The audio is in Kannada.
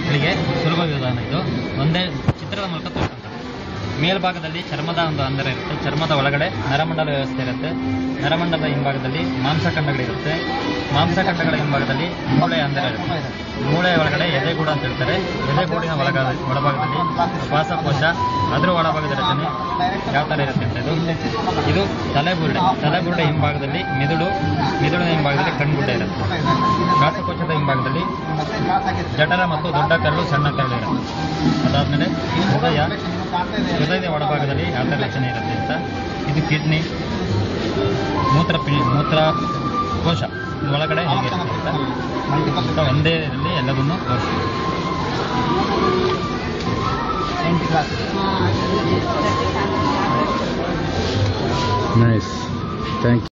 ಮಕ್ಕಳಿಗೆ ಸುಲಭ ವಿಧಾನ ಇದು ಒಂದೇ ಚಿತ್ರದ ಮೂಲಕ ತೋರಿಸ್ತಾರೆ ಮೇಲ್ಭಾಗದಲ್ಲಿ ಚರ್ಮದ ಒಂದು ಅಂತರ ಇರುತ್ತೆ ಚರ್ಮದ ಒಳಗಡೆ ನರಮಂಡಲ ವ್ಯವಸ್ಥೆ ಇರುತ್ತೆ ನರಮಂಡಲದ ಹಿಂಭಾಗದಲ್ಲಿ ಮಾಂಸಖಂಡಗಳಿರುತ್ತೆ ಮಾಂಸಖಂಡಗಳ ಹಿಂಭಾಗದಲ್ಲಿ ಮೂಳೆ ಅಂತರ ಇರುತ್ತೆ ಮೂಳೆ ಒಳಗಡೆ ಎದೆಗೂಡು ಅಂತ ಹೇಳ್ತಾರೆ ಎದೆಗೂಡಿನ ಒಳಗ ಒಳಭಾಗದಲ್ಲಿ ಶ್ವಾಸಕೋಶ ಅದರ ಒಳಭಾಗದ ರಚನೆ ಯಾವ ಥರ ಇರುತ್ತೆ ಅಂತ ಇದು ಇದು ತಲೆಬುರುಡೆ ತಲೆಬುರುಡೆ ಹಿಂಭಾಗದಲ್ಲಿ ಮೆದುಳು ಮೆದುಳಿನ ಹಿಂಭಾಗದಲ್ಲಿ ಕಣ್ಗುಡ್ಡೆ ಇರುತ್ತೆ ಶ್ವಾಸಕೋಶದ ಹಿಂಭಾಗದಲ್ಲಿ ಜಠರ ಮತ್ತು ದೊಡ್ಡ ಕರಳು ಸಣ್ಣ ಕರಳು ಇರುತ್ತೆ ಅದಾದ್ಮೇಲೆ ಹೃದಯ ಹೃದಯದ ಒಳಭಾಗದಲ್ಲಿ ಯಾವ ಥರ ರಚನೆ ಇರುತ್ತೆ ಅಂತ ಇದು ಕಿಡ್ನಿ ಮೂತ್ರ ಪಿ ಮೂತ್ರ ಕೋಶ ಇದು ಒಳಗಡೆ ಹೇಗಿರುತ್ತೆ ಅಂತ ಅಂತ ಒಂದೇ ಇದರಲ್ಲಿ ಎಲ್ಲವನ್ನೂ ತೋರಿಸ್ತೀವಿ ನೈಸ್ ಥ್ಯಾಂಕ್